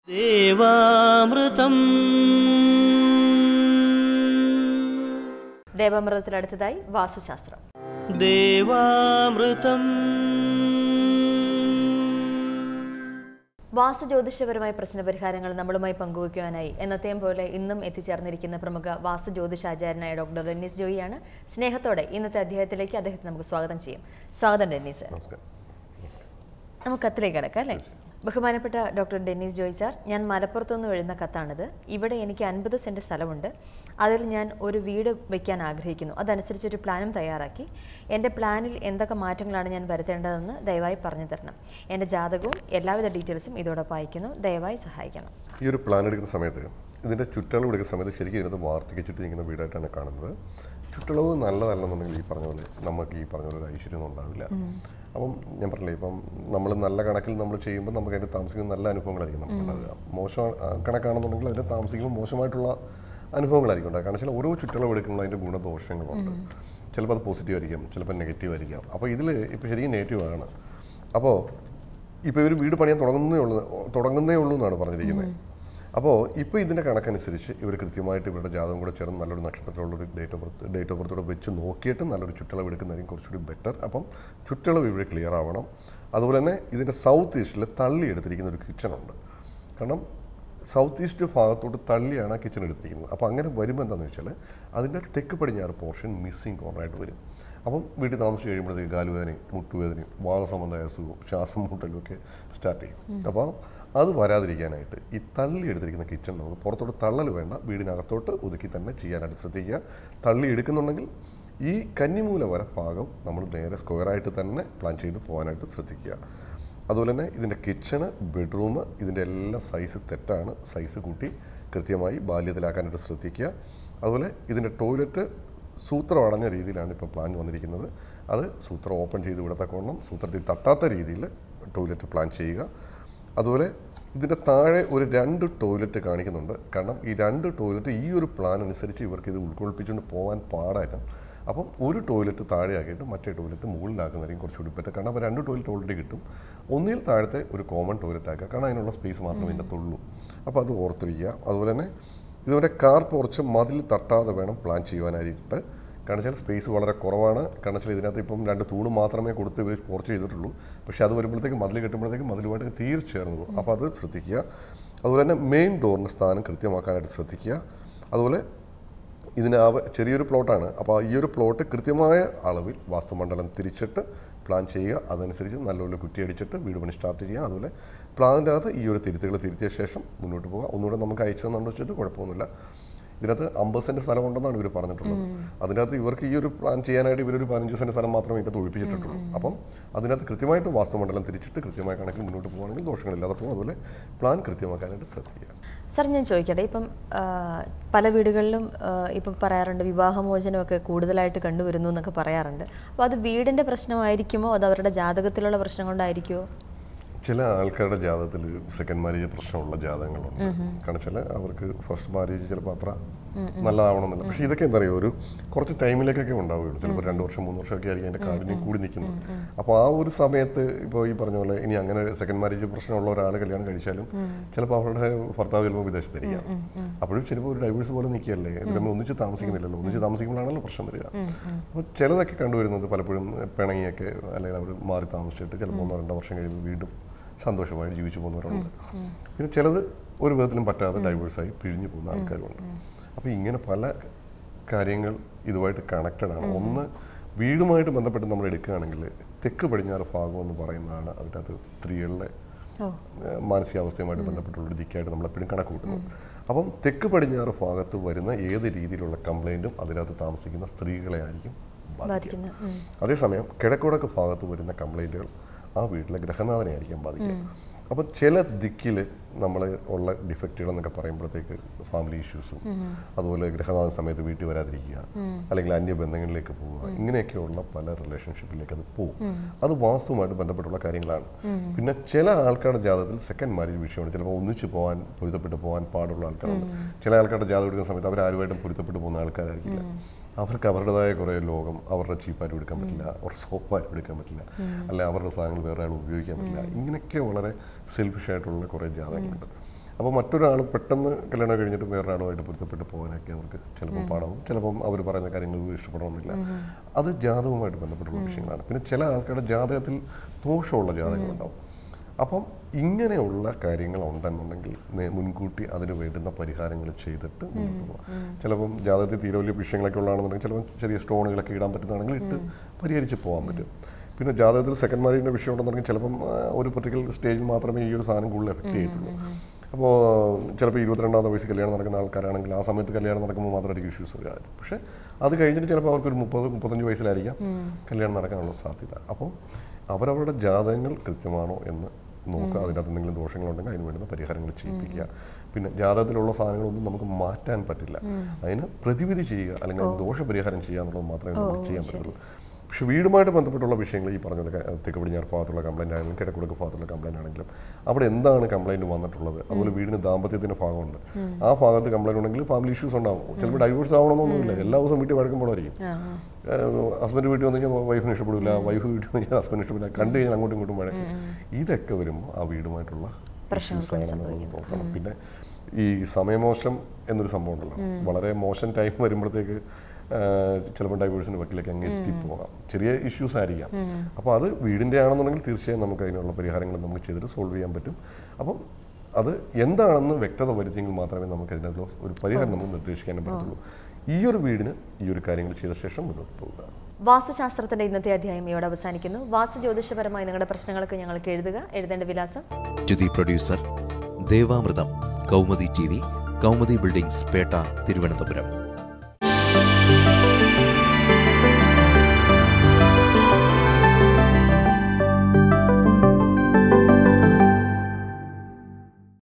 ദേവാമൃതം ദേവാമൃതത്തിൽ അടുത്തതായി വാസ്തുശാസ്ത്രം ദേവാമൃതം വാസ്തു ജ്യോതിഷപരമായ പ്രശ്നപരിഹാരങ്ങൾ നമ്മളുമായി പങ്കുവയ്ക്കുവാനായി എന്നത്തെയും പോലെ ഇന്നും എത്തിച്ചേർന്നിരിക്കുന്ന പ്രമുഖ വാസ്തു ജ്യോതിഷാചാര്യനായ ഡോക്ടർ ഡെന്നിസ് ജോയിയാണ് സ്നേഹത്തോടെ ഇന്നത്തെ അധ്യായത്തിലേക്ക് അദ്ദേഹത്തെ നമുക്ക് സ്വാഗതം ചെയ്യും സ്വാഗതം ഡെന്നിസ് നമസ്കാരം നമസ്കാരം നമുക്ക് കത്തിലേക്ക് കിടക്കാം അല്ലേ ബഹുമാനപ്പെട്ട ഡോക്ടർ ഡെന്നീസ് ജോയ് സാർ ഞാൻ മലപ്പുറത്തു നിന്ന് എഴുതുന്ന കത്താണിത് ഇവിടെ എനിക്ക് അൻപത് സെൻറ്റ് സ്ഥലമുണ്ട് അതിൽ ഞാൻ ഒരു വീട് വയ്ക്കാൻ ആഗ്രഹിക്കുന്നു അതനുസരിച്ച് ഒരു പ്ലാനും തയ്യാറാക്കി എൻ്റെ പ്ലാനിൽ എന്തൊക്കെ മാറ്റങ്ങളാണ് ഞാൻ വരുത്തേണ്ടതെന്ന് ദയവായി പറഞ്ഞു തരണം എൻ്റെ ജാതകവും എല്ലാവിധ ഡീറ്റെയിൽസും ഇതോടൊപ്പം അയക്കുന്നു ദയവായി സഹായിക്കണം ഈ ഒരു പ്ലാൻ എടുക്കുന്ന സമയത്ത് ഇതിൻ്റെ ചുറ്റളവ് എടുക്കുന്ന സമയത്ത് ശരിക്കും ഇതിനകത്ത് വാർത്തയ്ക്ക് ചുറ്റി നിൽക്കുന്ന വീടായിട്ടാണ് കാണുന്നത് ചുറ്റളവ് നല്ലതല്ലെന്നുണ്ടെങ്കിൽ ഈ പറഞ്ഞ പോലെ നമുക്ക് ഈ പറഞ്ഞ പോലെ ഒരു ഐശ്വര്യമൊന്നും ഉണ്ടാവില്ല അപ്പം ഞാൻ പറഞ്ഞില്ലേ ഇപ്പം നമ്മൾ നല്ല കണക്കിൽ നമ്മൾ ചെയ്യുമ്പോൾ നമുക്ക് അതിൻ്റെ താമസിക്കുന്ന നല്ല അനുഭവങ്ങളായിരിക്കും നമുക്ക് ഉണ്ടാവുക മോശം ആ, കണക്കാണെന്നുണ്ടെങ്കിൽ അതിൻ്റെ താമസിക്കുമ്പോൾ മോശമായിട്ടുള്ള അനുഭവങ്ങളായിരിക്കും ഉണ്ടാകുക കാരണം വെച്ചാൽ ഓരോ ചുറ്റളവ് എടുക്കുമ്പോൾ അതിൻ്റെ ഗുണദോഷങ്ങളുണ്ട് ചിലപ്പോൾ അത് പോസിറ്റീവ് ആയിരിക്കും ചിലപ്പോൾ നെഗറ്റീവ് ആയിരിക്കാം അപ്പോൾ ഇതിൽ ഇപ്പോൾ ശരിക്കും നെഗറ്റീവ് ആണ് അപ്പോൾ ഇപ്പോൾ ഇവർ വീട് പണിയാൻ തുടങ്ങുന്നേ ഉള്ളൂ തുടങ്ങുന്നേ ഉള്ളൂ എന്നാണ് പറഞ്ഞിരിക്കുന്നത് അപ്പോൾ ഇപ്പോൾ ഇതിൻ്റെ കണക്കനുസരിച്ച് ഇവർ കൃത്യമായിട്ട് ഇവരുടെ ജാതകം കൂടെ ചേർന്ന് നല്ലൊരു നക്ഷത്രത്തിലുള്ളൊരു date of birth date of ബർത്തോടെ വെച്ച് നോക്കിയിട്ട് നല്ലൊരു ചുറ്റളവ് എടുക്കുന്നതായിരിക്കും കുറച്ചുകൂടി ബെറ്റർ അപ്പം ചുറ്റളവ് ഇവിടെ ക്ലിയർ ആവണം അതുപോലെ തന്നെ ഇതിൻ്റെ സൗത്ത് ഈസ്റ്റിൽ തള്ളി എടുത്തിരിക്കുന്ന ഒരു കിച്ചൺ ഉണ്ട് കാരണം സൗത്ത് ഈസ്റ്റ് ഭാഗത്തോട്ട് തള്ളിയാണ് ആ കിച്ചൺ എടുത്തിരിക്കുന്നത് അപ്പോൾ അങ്ങനെ വരുമ്പോൾ എന്താണെന്ന് വെച്ചാൽ അതിൻ്റെ തെക്ക് പടിഞ്ഞാറ് പോർഷൻ മിസ്സിങ് കോർണറായിട്ട് വരും അപ്പം വീട്ടിൽ താമസിച്ച് കഴിയുമ്പോഴത്തേക്ക് കാലുവേദനയും മുട്ടുവേദനയും വാദസംബന്ധമായ അസുഖവും ശ്വാസം മുട്ടലും ഒക്കെ സ്റ്റാർട്ട് ചെയ്യും അപ്പോൾ അത് വരാതിരിക്കാനായിട്ട് ഈ തള്ളി എടുത്തിരിക്കുന്ന കിച്ചൺ നമുക്ക് പുറത്തോട്ട് തള്ളൽ വേണ്ട വീടിനകത്തോട്ട് ഒതുക്കി തന്നെ ചെയ്യാനായിട്ട് ശ്രദ്ധിക്കുക തള്ളി എടുക്കുന്നുണ്ടെങ്കിൽ ഈ കന്നിമൂല വര ഭാഗം നമ്മൾ നേരെ സ്ക്വയറായിട്ട് തന്നെ പ്ലാൻ ചെയ്ത് പോകാനായിട്ട് ശ്രദ്ധിക്കുക അതുപോലെ തന്നെ ഇതിൻ്റെ കിച്ചണ് ബെഡ്റൂം ഇതിൻ്റെ എല്ലാ സൈസ് തെറ്റാണ് സൈസ് കൂട്ടി കൃത്യമായി ബാല്യത്തിലാക്കാനായിട്ട് ശ്രദ്ധിക്കുക അതുപോലെ ഇതിൻ്റെ ടോയ്ലറ്റ് സൂത്രം അടഞ്ഞ രീതിയിലാണ് ഇപ്പോൾ പ്ലാൻ വന്നിരിക്കുന്നത് അത് സൂത്രം ഓപ്പൺ ചെയ്ത് വിടത്തക്കോണം സൂത്രത്തിൽ തട്ടാത്ത രീതിയിൽ ടോയ്ലറ്റ് പ്ലാൻ ചെയ്യുക അതുപോലെ ഇതിൻ്റെ താഴെ ഒരു രണ്ട് ടോയ്ലറ്റ് കാണിക്കുന്നുണ്ട് കാരണം ഈ രണ്ട് ടോയ്ലറ്റ് ഈ ഒരു പ്ലാൻ അനുസരിച്ച് ഇവർക്ക് ഇത് ഉൾക്കൊള്ളിപ്പിച്ചുകൊണ്ട് പോകാൻ പാടായിരുന്നു അപ്പം ഒരു ടോയ്ലറ്റ് താഴെയാക്കിയിട്ട് മറ്റേ ടോയ്ലറ്റ് മുകളിലാക്കുന്നതായിരിക്കും കുറച്ചുകൂടി പറ്റുക കാരണം അപ്പോൾ രണ്ട് ടോയ്ലറ്റ് ഓൾറെഡി കിട്ടും ഒന്നിൽ താഴത്തെ ഒരു കോമൺ ടോയ്ലറ്റ് ആക്കുക കാരണം അതിനുള്ള സ്പേസ് മാത്രമേ ഇതിനകത്തുള്ളൂ അപ്പോൾ അത് ഓർത്തിരിക്കുക അതുപോലെ തന്നെ ഇതുപോലെ കാർ പോർച്ച് മതിൽ തട്ടാതെ വേണം പ്ലാൻ ചെയ്യുവാനായിട്ട് കാരണം വെച്ചാൽ സ്പേസ് വളരെ കുറവാണ് കാരണം വെച്ചാൽ ഇതിനകത്ത് ഇപ്പം രണ്ട് തൂണ് മാത്രമേ കൊടുത്ത് ഇവർ പോർച്ച് ചെയ്തിട്ടുള്ളൂ പക്ഷേ അത് വരുമ്പോഴത്തേക്ക് മതിൽ കെട്ടുമ്പോഴത്തേക്ക് മതിലുമായിട്ട് തീർച്ചയായിരുന്നു പോകും അപ്പോൾ അത് ശ്രദ്ധിക്കുക അതുപോലെ തന്നെ മെയിൻ ഡോറിൻ്റെ സ്ഥാനം കൃത്യമാക്കാനായിട്ട് ശ്രദ്ധിക്കുക അതുപോലെ ഇതിന് ആവ ചെറിയൊരു പ്ലോട്ടാണ് അപ്പോൾ ഈ ഒരു പ്ലോട്ട് കൃത്യമായ അളവിൽ വാസ്തുമണ്ഡലം തിരിച്ചിട്ട് പ്ലാൻ ചെയ്യുക അതനുസരിച്ച് നല്ലപോലെ കുറ്റിയടിച്ചിട്ട് വീട് പണി സ്റ്റാർട്ട് ചെയ്യുക അതുപോലെ പ്ലാനിൻ്റെ അകത്ത് ഈ ഒരു തിരുത്തുകൾ തിരുത്തിയ ശേഷം മുന്നോട്ട് പോകുക ഒന്നുകൂടെ നമുക്ക് അയച്ചു തന്നുകൊണ്ട് വെച്ചിട്ട് കുഴപ്പമൊന്നുമില്ല ഇതിനകത്ത് അമ്പത് സെൻറ്റ് സ്ഥലം ഉണ്ടെന്നാണ് ഇവർ പറഞ്ഞിട്ടുള്ളത് അതിനകത്ത് ഇവർക്ക് ഈ ഒരു പ്ലാൻ ചെയ്യാനായിട്ട് ഇവരൊരു പതിനഞ്ച് സെൻറ്റ് സ്ഥലം മാത്രമേ ഇതിനകത്ത് ഒഴിപ്പിച്ചിട്ടുള്ളൂ അപ്പം അതിനകത്ത് കൃത്യമായിട്ട് വാസ്തുമണ്ഡലം തിരിച്ചിട്ട് കൃത്യമായ കണക്കിൽ മുന്നോട്ട് പോകുകയാണെങ്കിൽ ദോഷങ്ങളില്ലാതെ പോകും അതുപോലെ പ്ലാൻ കൃത്യമാക്കാനായിട്ട് ശ്രദ്ധിക്കുക സാർ ഞാൻ ചോദിക്കട്ടെ ഇപ്പം ആ, പല വീടുകളിലും ആ, ഇപ്പം പറയാറുണ്ട് വിവാഹമോചനമൊക്കെ കൂടുതലായിട്ട് കണ്ടുവരുന്നു എന്നൊക്കെ പറയാറുണ്ട് അപ്പോൾ അത് വീടിൻ്റെ പ്രശ്നമായിരിക്കുമോ അത് അവരുടെ ജാതകത്തിലുള്ള പ്രശ്നം കൊണ്ടായിരിക്കുമോ ചില ആൾക്കാരുടെ ജാതകത്തിൽ സെക്കൻഡ് മാരേജ് പ്രശ്നമുള്ള ജാതകങ്ങളുണ്ട് കാരണം ചില അവർക്ക് ഫസ്റ്റ് മാരേജ് ചിലപ്പോൾ അത്ര നല്ലതാവണമെന്നില്ല പക്ഷേ ഇതൊക്കെ എന്താ പറയുക ഒരു കുറച്ച് ടൈമിലേക്കൊക്കെ ഉണ്ടാവുകയുള്ളൂ ചിലപ്പോൾ രണ്ട് വർഷം മൂന്ന് വർഷമൊക്കെ ആയിരിക്കും അതിൻ്റെ കാഠിന്യം കൂടി നിൽക്കുന്നത് അപ്പോൾ ആ ഒരു സമയത്ത് ഇപ്പോൾ ഈ പറഞ്ഞ പോലെ ഇനി അങ്ങനെ സെക്കൻഡ് മാരേജ് പ്രശ്നമുള്ള ഒരാൾ കല്യാണം കഴിച്ചാലും ചിലപ്പോൾ അവരുടെ ഭർത്താവ് ചിലപ്പോൾ വിദേശത്തായിരിക്കാം അപ്പോഴും ചിലപ്പോൾ ഒരു ഡൈവേഴ്സ് പോലെ നിൽക്കുകയല്ലേ നമ്മൾ ഒന്നിച്ച് താമസിക്കുന്നില്ലല്ലോ ഒന്നിച്ച് താമസിക്കുമ്പോഴാണല്ലോ പ്രശ്നം വരിക അപ്പോൾ ചിലതൊക്കെ കണ്ടുവരുന്നത് പലപ്പോഴും പിണങ്ങിയൊക്കെ അല്ലെങ്കിൽ അവർ മാറി താമസിച്ചിട്ട് ചിലപ്പോൾ ഒന്നോ രണ്ടോ വർഷം കഴിയുമ്പോൾ വീണ്ടും സന്തോഷമായിട്ട് ജീവിച്ചു പോകുന്നവരുണ്ട് പിന്നെ ചിലത് ഒരു വിധത്തിലും പറ്റാതെ ഡൈവേഴ്സായി പിഴിഞ്ഞു പോകുന്ന ആൾക്കാരുണ്ട് അപ്പോൾ ഇങ്ങനെ പല കാര്യങ്ങൾ ഇതുമായിട്ട് കണക്റ്റഡ് ആണ് ഒന്ന് വീടുമായിട്ട് ബന്ധപ്പെട്ട് നമ്മൾ എടുക്കുകയാണെങ്കിൽ തെക്ക് പടിഞ്ഞാറ് ഭാഗം എന്ന് പറയുന്നതാണ് അതിനകത്ത് സ്ത്രീകളുടെ ഏഹ് മാനസികാവസ്ഥയുമായിട്ട് ബന്ധപ്പെട്ടുള്ള ഒരു ദിക്കായിട്ട് നമ്മൾ എപ്പോഴും കണക്ക് കൂട്ടുന്നത് അപ്പം തെക്ക് പടിഞ്ഞാറ് ഭാഗത്ത് വരുന്ന ഏത് രീതിയിലുള്ള കംപ്ലൈൻറ്റും അതിനകത്ത് താമസിക്കുന്ന സ്ത്രീകളെ ആയിരിക്കും ബാധിക്കുക ബാധിക്കുന്ന ഉം. അതേസമയം കിഴക്കുടക്ക് ഭാഗത്ത് വരുന്ന കംപ്ലൈൻറ്റുകൾ ആ വീട്ടിലെ ഗ്രഹനാഥനെ ആയിരിക്കും ബാധിക്കുക അപ്പം ചില ദിക്കിൽ നമ്മൾ ഉള്ള ഡിഫക്റ്റുകൾ എന്നൊക്കെ പറയുമ്പോഴത്തേക്ക് ഫാമിലി ഇഷ്യൂസും അതുപോലെ ഗ്രഹനാഥ സമയത്ത് വീട്ടിൽ വരാതിരിക്കുക അല്ലെങ്കിൽ അന്യബന്ധങ്ങളിലേക്ക് പോവുക ഇങ്ങനെയൊക്കെയുള്ള പല റിലേഷൻഷിപ്പിലേക്ക് അത് പോകും അത് വാസ്തുവുമായിട്ട് ബന്ധപ്പെട്ടുള്ള കാര്യങ്ങളാണ് പിന്നെ ചില ആൾക്കാരുടെ ജാതകത്തിൽ സെക്കൻഡ് മാരേജ് വിഷയമാണ് ചിലപ്പോൾ ഒന്നിച്ച് പോകാൻ പൊരുത്തപ്പെട്ട് പോകാൻ പാടുള്ള ആൾക്കാരുണ്ട് ചില ആൾക്കാരുടെ ജാതകം എടുക്കുന്ന സമയത്ത് അവർ ആരുമായിട്ടും പൊരുത്തപ്പെട്ട് പോകുന്ന ആൾക്കാരായിരിക്കില്ല അവർക്ക് അവരുടേതായ കുറേ ലോകം അവരുടെ ചീപ്പായിട്ട് എടുക്കാൻ പറ്റില്ല അവരുടെ സോപ്പായിട്ട് എടുക്കാൻ പറ്റില്ല അല്ലെ അവരുടെ സാധനങ്ങൾ വേറെ ആൾ ഉപയോഗിക്കാൻ പറ്റില്ല ഇങ്ങനെയൊക്കെ വളരെ സെൽഫിഷ് ആയിട്ടുള്ള കുറേ ജാതകങ്ങളുണ്ട് അപ്പോൾ മറ്റൊരാൾ പെട്ടെന്ന് കല്യാണം കഴിഞ്ഞിട്ട് വേറൊരാളുമായിട്ട് പൊരുത്തപ്പെട്ട് പോകാനൊക്കെ അവർക്ക് ചിലപ്പോൾ പാടാവും ചിലപ്പം അവർ പറയുന്ന കാര്യങ്ങൾ ഇഷ്ടപ്പെടണമെന്നില്ല അത് ജാതകവുമായിട്ട് ബന്ധപ്പെട്ടുള്ള വിഷയങ്ങളാണ് പിന്നെ ചില ആൾക്കാരുടെ ജാതകത്തിൽ ദോഷമുള്ള ജാതകങ്ങളുണ്ടാവും അപ്പം ഇങ്ങനെയുള്ള കാര്യങ്ങൾ ഉണ്ടെന്നുണ്ടെങ്കിൽ നേ- മുൻകൂട്ടി അതിന് വേണ്ടുന്ന പരിഹാരങ്ങൾ ചെയ്തിട്ട് മുന്നോട്ട് പോകാം ചിലപ്പം ജാതകത്തിൽ തീരെ വലിയ വിഷയങ്ങളൊക്കെ ഉള്ളതാണെന്നുണ്ടെങ്കിൽ ചിലപ്പം ചെറിയ സ്റ്റോണുകളൊക്കെ ഇടാൻ പറ്റുന്നതാണെങ്കിൽ ഇട്ട് പരിഹരിച്ച് പോകാൻ പറ്റും പിന്നെ ജാതകത്തിൽ സെക്കൻഡ് മാരേജിൻ്റെ വിഷയം ഉണ്ടെന്നുണ്ടെങ്കിൽ ചിലപ്പം ആ, ഒരു പർട്ടിക്കുലർ സ്റ്റേജിൽ മാത്രമേ ഈ ഒരു സാധനം കൂടുതൽ എഫക്ട് ചെയ്യത്തുള്ളൂ അപ്പോൾ ചിലപ്പോൾ ഇരുപത്തിരണ്ടാമത്തെ വയസ്സ് കല്യാണം നടക്കുന്ന ആൾക്കാരാണെങ്കിൽ ആ സമയത്ത് കല്യാണം നടക്കുമ്പോൾ മാത്രമായിരിക്കും ഇഷ്യൂസ് വരിക പക്ഷേ അത് കഴിഞ്ഞിട്ട് ചിലപ്പോൾ അവർക്കൊരു മുപ്പത് മുപ്പത്തഞ്ച് വയസ്സിലായിരിക്കാം കല്യാണം നടക്കാനുള്ള സാധ്യത അപ്പോൾ അവരവരുടെ ജാതകങ്ങൾ കൃത്യമാണോ എന്ന് നോക്കുക അതിനകത്ത് എന്തെങ്കിലും ദോഷങ്ങളുണ്ടെങ്കിൽ അതിന് വേണ്ടുന്ന പരിഹാരങ്ങൾ ചെയ്യിപ്പിക്കുക പിന്നെ ജാതകത്തിലുള്ള സാധനങ്ങളൊന്നും നമുക്ക് മാറ്റാൻ പറ്റില്ല അതിന് പ്രതിവിധി ചെയ്യുക അല്ലെങ്കിൽ അതിന് ദോഷപരിഹാരം ചെയ്യുക എന്നുള്ളത് മാത്രമേ നമുക്ക് ചെയ്യാൻ പറ്റുള്ളൂ പക്ഷെ വീടുമായിട്ട് ബന്ധപ്പെട്ടുള്ള വിഷയങ്ങൾ ഈ പറഞ്ഞ പോലെ ക- തെക്ക് പടിഞ്ഞാറ് ഭാഗത്തുള്ള കംപ്ലൈൻ്റ് ആണെങ്കിലും കിഴക്കുടക്ക് ഭാഗത്തുള്ള കംപ്ലൈൻ്റ് ആണെങ്കിലും അവിടെ എന്താണ് കംപ്ലൈൻറ്റ് വന്നിട്ടുള്ളത് അതുപോലെ വീടിന് ദാമ്പത്യത്തിൻ്റെ ഭാഗമുണ്ട് ആ ഭാഗത്ത് കംപ്ലൈൻറ്റ് ഉണ്ടെങ്കിൽ ഫാമിലി ഇഷ്യൂസ് ഉണ്ടാവും ചിലപ്പോൾ ഡൈവോഴ്സ് ആവണമെന്നൊന്നുമില്ല എല്ലാ ദിവസവും വീട്ടിൽ വഴക്കുമ്പോഴായിരിക്കും ഹസ്ബൻഡ് വീട്ടിൽ വന്നു കഴിഞ്ഞാൽ വൈഫിന് ഇഷ്ടപ്പെടില്ല വൈഫ് വീട്ടിൽ വന്നു കഴിഞ്ഞാൽ ഹസ്ബൻഡ് ഇഷ്ടപ്പെടില്ല കണ്ടു കഴിഞ്ഞാൽ അങ്ങോട്ടും ഇങ്ങോട്ടും വഴക്ക് ഇതൊക്കെ വരുമ്പോൾ ആ വീടുമായിട്ടുള്ള issues ആണെന്നുള്ളത് നോക്കണം പിന്നെ ഈ സമയമോശം എന്നൊരു സംഭവം ഉണ്ടല്ലോ വളരെ മോശം ടൈം വരുമ്പോഴത്തേക്ക് ചിലപ്പോൾ ഡൈവേഴ്സിന് വക്കിലേക്ക് അങ്ങ് എത്തിപ്പോകാം ചെറിയ ഇഷ്യൂസ് ആയിരിക്കാം അപ്പോൾ അത് വീടിൻ്റെ ആണെന്നുണ്ടെങ്കിൽ തീർച്ചയായും നമുക്ക് അതിനുള്ള പരിഹാരങ്ങൾ നമുക്ക് ചെയ്തിട്ട് സോൾവ് ചെയ്യാൻ പറ്റും അപ്പം അത് എന്താണെന്ന് വ്യക്തത വരുത്തിയെങ്കിൽ മാത്രമേ നമുക്ക് അതിനുള്ള ഒരു പരിഹാരം നമുക്ക് നിർദ്ദേശിക്കാനും പറ്റത്തുള്ളൂ ഈ ഒരു വീടിന് ഈ ഒരു കാര്യങ്ങൾ ചെയ്ത ശേഷം മുന്നോട്ട് പോകുക വാസ്തുശാസ്ത്രത്തിന്റെ ഇന്നത്തെ അധ്യായം ഇവിടെ അവസാനിക്കുന്നു വാസ്തു ജ്യോതിഷപരമായി നിങ്ങളുടെ പ്രശ്നങ്ങൾക്ക് ഞങ്ങൾക്ക് എഴുതുക എഴുതേണ്ട വിലാസം ജ്യുതി producer Devamritham Kaumudi T V Kaumudi buildings Pettah Thiruvananthapuram